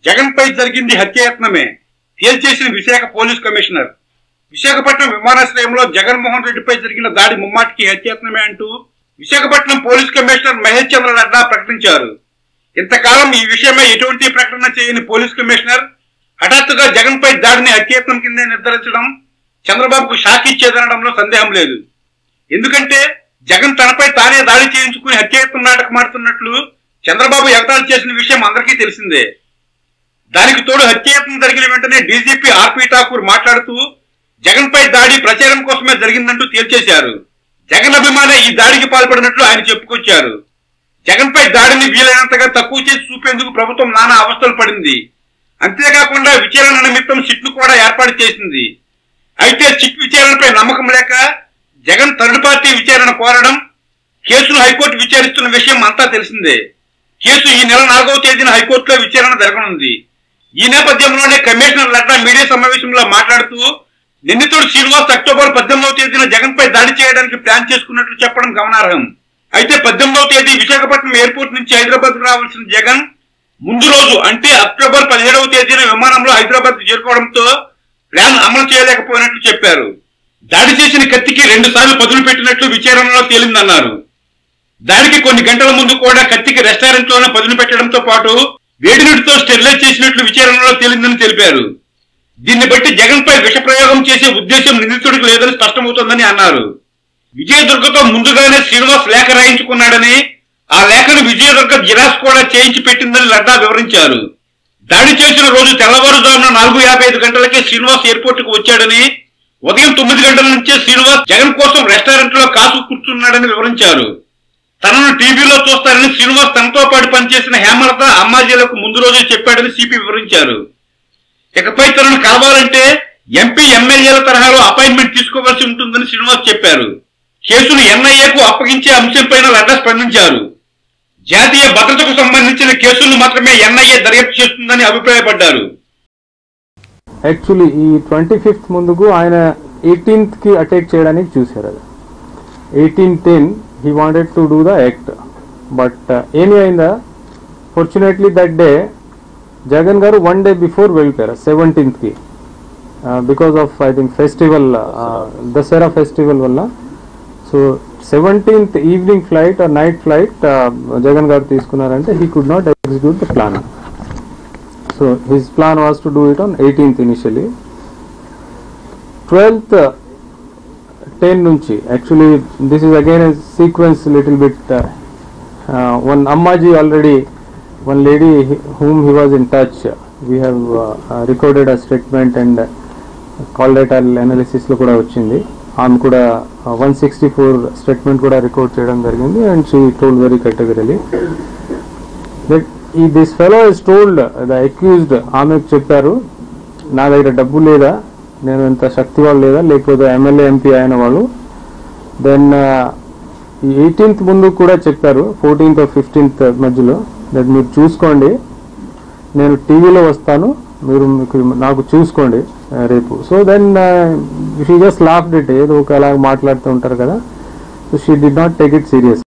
జగన్ పై జరిగింది హత్యాయత్నమే తేల్చేసిన విశాఖ పోలీస్ కమిషనర్ విశాఖపట్నం విమానాశ్రయంలో జగన్మోహన్ రెడ్డిపై జరిగిన దాడి ముమ్మాటికి హత్యాయత్నమే అంటూ విశాఖపట్నం పోలీస్ కమిషనర్ మహేష్ చంద్ర నడ్డా ప్రకటించారు ఇంతకాలం ఈ విషయమై ఎటువంటి ప్రకటన చేయని పోలీస్ కమిషనర్ హఠాత్తుగా జగన్ పై దాడిని హత్యాయత్నం కిందే నిర్ధారించడం చంద్రబాబుకు షాక్ ఇచ్చేదనడంలో సందేహం లేదు ఎందుకంటే జగన్ తనపై తానే దాడి చేయించుకుని హత్యాయత్నం నాటకం ఆడుతున్నట్లు చంద్రబాబు ఎగతాళి చేసిన విషయం అందరికీ తెలిసిందే దానికి తోడు హత్యాయత్నం జరిగిన వెంటనే డీజీపీ ఆర్పి ఠాకూర్ మాట్లాడుతూ జగన్ పై దాడి ప్రచారం కోసమే జరిగిందంటూ తేల్చేశారు జగన్ అభిమానే ఈ దాడికి పాల్పడినట్లు ఆయన చెప్పుకొచ్చారు జగన్ పై దాడిని వీలైనంతగా తక్కువ చేసి చూపేందుకు ప్రభుత్వం నానా అవస్థలు పడింది అంతేకాకుండా విచారణ నిమిత్తం సిట్ను కూడా ఏర్పాటు చేసింది అయితే సిట్ విచారణపై నమ్మకం లేక జగన్ థర్డ్ పార్టీ విచారణ కోరడం కేసును హైకోర్టు విచారిస్తున్న విషయం అంతా తెలిసిందే కేసు ఈ నెల నాలుగవ తేదీన హైకోర్టులో విచారణ జరగనుంది ఈ నేపథ్యంలోనే కమిషనర్ లడ్డా మీడియా సమావేశంలో మాట్లాడుతూ నిందితుడు శ్రీనివాస్ అక్టోబర్ పద్దెనిమిదవ తేదీన జగన్ పై దాడి చేయడానికి ప్లాన్ చేసుకున్నట్లు చెప్పడం గమనార్హం అయితే పద్దెనిమిదవ తేదీ విశాఖపట్నం ఎయిర్పోర్ట్ నుంచి హైదరాబాద్ రావాల్సిన జగన్ ముందు రోజు అంటే అక్టోబర్ పదిహేడవ తేదీన విమానంలో హైదరాబాద్ చేరుకోవడంతో ప్లాన్ అమలు చేయలేకపోయినట్లు చెప్పారు దాడి చేసిన కత్తికి రెండు సార్లు పదులు పెట్టినట్లు విచారణలో తేలిందన్నారు దానికి కొన్ని గంటల ముందు కూడా కత్తికి రెస్టారెంట్ లోనే పదును పెట్టడంతో పాటు వేడి నీటితో స్టెరిలైజ్ చేసినట్లు విచారణలో తేలిందని తెలిపారు దీన్ని బట్టి జగన్ పై విష ప్రయోగం చేసే ఉద్దేశం నిందితుడికి లేదని స్పష్టమవుతోందని అన్నారు విజయదుర్గతో ముందుగానే శ్రీనివాస్ లేఖ రాయించుకున్నాడని ఆ లేఖను విజయదుర్గ జిరాక్స్ కూడా చేయించి పెట్టిందని లడ్డా వివరించారు దాడి చేసిన రోజు తెల్లవారుజామున నాలుగు యాభై ఐదు గంటలకే శ్రీనివాస్ ఎయిర్పోర్ట్ కు వచ్చాడని ఉదయం తొమ్మిది గంటల నుంచే శ్రీనివాస్ జగన్ కోసం రెస్టారెంట్ లో కాసు కూర్చున్నాడని వివరించారు తనను టీవీలో చూస్తారని శ్రీనివాస్ తనతో పాటు పనిచేసిన హేమలత అమ్మాజీలకు ముందు రోజే చెప్పాడని సిపి వివరించారు ఇకపై తనను కలవాలంటే ఎంపీ ఎమ్మెల్యేల తరహాలో అపాయింట్మెంట్ తీసుకోవాల్సి ఉంటుందని శ్రీనివాస్ చెప్పారు కేసును ఎన్ఐఏకు అప్పగించే అంశంపైన లడ్డా స్పందించారు జాతీయ భద్రతకు సంబంధించిన కేసులను మాత్రమే ఎన్ఐఏ దర్యాప్తు చేస్తుందని అభిప్రాయపడ్డారు యాక్చువల్లీ ఈ ట్వంటీ ఫిఫ్త్ ముందుకు ఆయన ఎయిటీన్త్ కి అటాక్ చేయడానికి చూశారు అది eighteen ten he wanted to do the act but ఏమి అయిందా ఫార్చునేట్లీ దట్ డే జగన్ గారు వన్ డే బిఫోర్ వెళ్ళిపోయారు సెవెంటీన్త్ కి because of I think festival Dasara festival వల్ల so seventeenth evening flight or night flight Jagan గారు తీసుకున్నారంటే he could not execute the plan so his plan was to do it on eighteenth initially twelfth ten నుంచి actually this is again a sequence little bit one Ammaji already one lady whom he was in touch we have recorded a statement and call data అనాలిసిస్లో కూడా వచ్చింది ఆమె కూడా one sixty four statement కూడా record చేయడం జరిగింది and she told very categorically that ఈ this fellow is told the accused ఆమెకు చెప్పారు నా దగ్గర డబ్బు లేదా నేను ఇంత శక్తివాళ్ళు లేదా లేకపోతే ఎమ్మెల్యే ఎంపీ అయిన వాళ్ళు దెన్ ఈ ఎయిటీన్త్ ముందు కూడా చెప్పారు ఫోర్టీన్త్ ఫిఫ్టీన్త్ మధ్యలో దట్ మీరు చూసుకోండి నేను టీవీలో వస్తాను మీరు మీకు నాకు చూసుకోండి ఆ, రేపు so then she just laughed it ఏదో ఒక అలాగ మాట్లాడుతూ ఉంటారు కదా so she did not take it serious